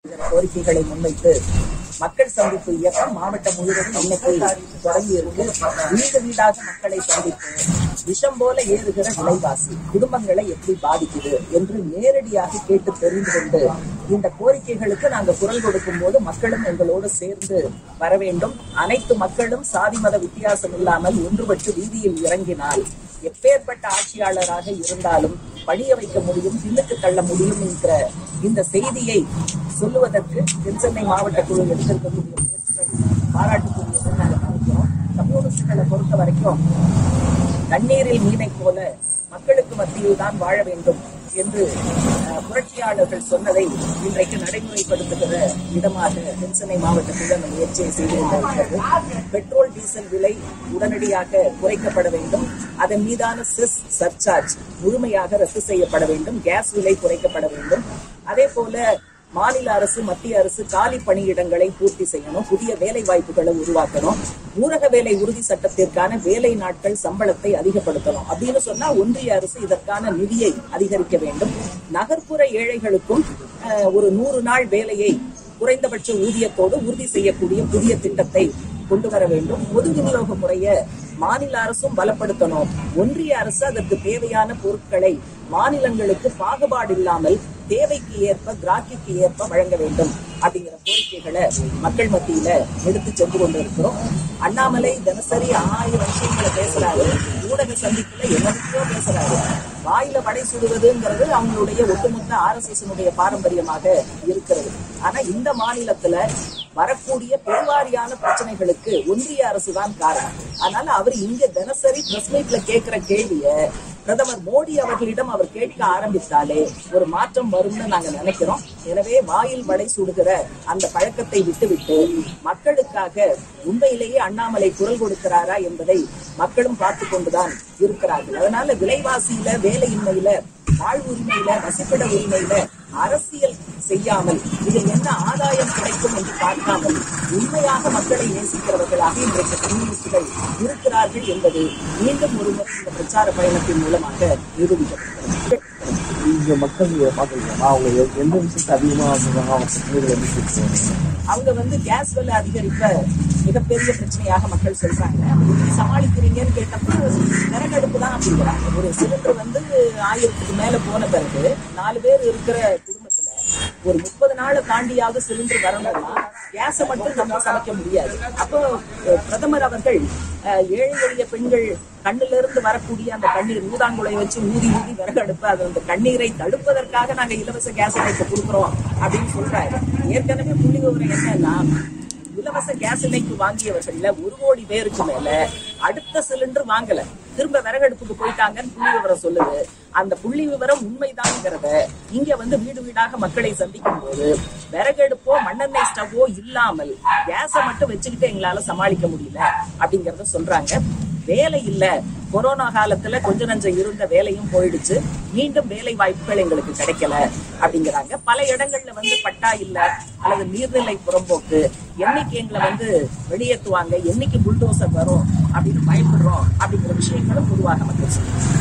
கோரிக்கைகளை முன்வைத்து மக்கள் சந்திப்பு இயக்கம் மாவட்டம் முழுவதும் இன்னைக்கு தொடங்கி இருக்கு வீடு வீடாக மக்களை சந்தித்து விஷம் போல ஏறுகிற விலைவாசி குடும்பங்களை எப்படி பாதிக்குது என்று நேரடியாக கேட்டு தெரிந்து கொண்டு இந்த கோரிக்கைகளுக்கு நாங்க குரல் கொடுக்கும் போது மக்களும் எங்களோடு சேர்ந்து வர வேண்டும் அனைத்து மக்களும் சாதி மத வித்தியாசம் இல்லாமல் ஒன்றுபட்டு வீதியில் இறங்கினால் எப்பேற்பட்ட ஆட்சியாளராக இருந்தாலும் பணிய வைக்க முடியும் பின்னுக்கு தள்ள முடியும் என்கிற இந்த செய்தியை சொல்லுவதற்கு தென்சென்னை மாவட்ட குழு எடுத்திருக்கக்கூடிய முயற்சிகள் பாராட்டுக்குரியதுன்னு நாங்கள் நினைக்கிறோம் கம்யூனிஸ்டுகளை பொறுத்த வரைக்கும் தண்ணீரில் மீனை போல மக்களுக்கு மத்தியில் தான் வாழ வேண்டும் என்று அஹ், புரட்சியாளர்கள் சொன்னதை இன்றைக்கு நடைமுறைப்படுத்துகிற விதமாக தென்சென்னை மாவட்டத்தில் அந்த முயற்சியை செய்து கொண்டிருக்கிறது பெட்ரோல் டீசல் விலை உடனடியாக குறைக்கப்பட வேண்டும் அதன் மீதான செஸ் சர்சார்ஜ் முழுமையாக ரத்து செய்யப்பட வேண்டும் கேஸ் விலை குறைக்கப்பட வேண்டும் அதே போல மாநில அரசு மத்திய அரசு காலி பணியிடங்களை பூர்த்தி செய்யணும் புதிய வேலை வாய்ப்புகளை உருவாக்கணும் ஊரக வேலை உறுதி சட்டத்திற்கான வேலை நாட்கள் சம்பளத்தை அதிகப்படுத்தணும் அப்படின்னு சொன்னா ஒன்றிய அரசு இதற்கான நிதியை அதிகரிக்க வேண்டும் நகர்ப்புற ஏழைகளுக்கும் அஹ், ஒரு நூறு நாள் வேலையை குறைந்தபட்ச ஊதியத்தோடு உறுதி செய்யக்கூடிய புதிய திட்டத்தை கொண்டு வர வேண்டும் பொது விநியோக முறைய மாநில அரசும் பலப்படுத்தணும் ஒன்றிய அரசு அதற்கு தேவையான பொருட்களை மாநிலங்களுக்கு பாகுபாடு இல்லாமல் தேவைக்கு ஏற்ப கிராக்கிக்கு ஏற்ப வழங்க வேண்டும் அப்படிங்கிற கோரிக்கைகளை மக்கள் மத்தியில எடுத்து சென்று கொண்டு இருக்கிறோம் அண்ணாமலை தினசரி ஆயிரம் விஷயங்களை பேசுறாரு ஊடக சந்திப்புல என்னத்தையோ பேசுறாரு வாயில வடை சுடுவதுங்கிறது அவங்களுடைய ஒட்டுமொத்த ஆர்எஸ்எஸ் பாரம்பரியமாக இருக்கிறது ஆனா இந்த மாநிலத்துல வரக்கூடிய பெருவாரியான பிரச்சனைகளுக்கு ஒன்றிய அரசு தான் காரணம் அதனால அவர் இங்க தினசரி பிரஸ் மீட்ல கேட்கிற கேள்விய பிரதமர் மோடி அவர்களிடம் அவர் கேட்க ஆரம்பித்தாலே ஒரு மாற்றம் வரும்னு நாங்க நினைக்கிறோம் எனவே வாயில் வடை சுடுகிற அந்த பழக்கத்தை விட்டுவிட்டு மக்களுக்காக உண்மையிலேயே அண்ணாமலை குரல் கொடுக்கிறாரா என்பதை மக்களும் பார்த்து கொண்டுதான் இருக்கிறார்கள் அதனால விலைவாசியில வேலையின்மையில வாழ்வுரிமையில வசிப்பிட உரிமையில அரசியல் செய்யாமல் இதில் என்ன ஆதாயம் கிடைக்கும் என்று பார்க்காமல் உண்மையாக மக்களை நேசிக்கிறவர்களாக இன்றைக்கு கம்யூனிஸ்டுகள் இருக்கிறார்கள் என்பது மீண்டும் ஒரு முறை இந்த பிரச்சார பயணத்தின் மூலமாக நிரூபிக்கப்பட்டிருக்கிறது இங்க மக்கள் பாக்குறீங்க அவங்க எ- எந்த விஷயத்தை அதிகமா சொல்றாங்க அவங்க பிரச்சனைகள் எப்படி சொல்றாங்க அவங்க வந்து கேஸ் விலை அதிகரிப்ப மிகப்பெரிய பிரச்சனையாக மக்கள் சொல்றாங்க எப்படி சமாளிக்கிறீங்கன்னு கேட்டப்ப விறகடுப்பு தான் அப்படிங்கிறாங்க ஒரு சிலிண்டர் வந்து ஆயிரத்துக்கு மேல போன பிறகு நாலு பேர் இருக்கிற குடும்பத்துல ஒரு முப்பது நாளை தாண்டியாவது சிலிண்டர் வரணும்னா கேஸை மட்டும் நம்ம சமைக்க முடியாது அப்போ அஹ், பிரதமர் அவர்கள் அஹ், ஏழை எளிய பெண்கள் கண்ணுல இருந்து வரக்கூடிய அந்த கண்ணீர் ஊதாங்குலையை வச்சு ஊதி ஊதி விறகடுப்பு அது அந்த கண்ணீரை தடுப்பதற்காக நாங்க இலவச கேஸ் இணைப்பு கொடுக்குறோம் அப்படின்னு சொல்றாரு ஏற்கனவே புள்ளி விவரம் என்னன்னா இலவச கேஸ் இணைப்பு வாங்கியவர்கள்ல ஒரு கோடி பேருக்கு மேல அடுத்த சிலிண்டர் வாங்கல திரும்ப விறகடுப்புக்கு போயிட்டாங்கன்னு புள்ளி விவரம் சொல்லுது அந்த புள்ளி விவரம் உண்மைதான்ங்கிறத இங்க வந்து வீடு வீடாக மக்களை சந்திக்கும் போது விறகடுப்போ மண்ணெண்ணெய் ஸ்டவ்வோ இல்லாமல் கேஸை மட்டும் வச்சுக்கிட்டு எங்களால சமாளிக்க முடியல அப்படிங்கறத சொல்றாங்க வேலை இல்ல கொரோனா காலத்துல கொஞ்ச நஞ்சம் இருந்த வேலையும் போயிடுச்சு மீண்டும் வேலை வாய்ப்புகள் எங்களுக்கு கிடைக்கல அப்படிங்கிறாங்க பல இடங்கள்ல வந்து பட்டா இல்ல அல்லது நீர்நிலை புறம்போக்கு என்னைக்கு எங்களை வந்து வெளியேற்றுவாங்க என்னைக்கு புல்டோசர் வரும் அப்படின்னு பயப்படுறோம் அப்படிங்கிற விஷயங்களும் பொதுவாக மக்கள் சொல்றாங்க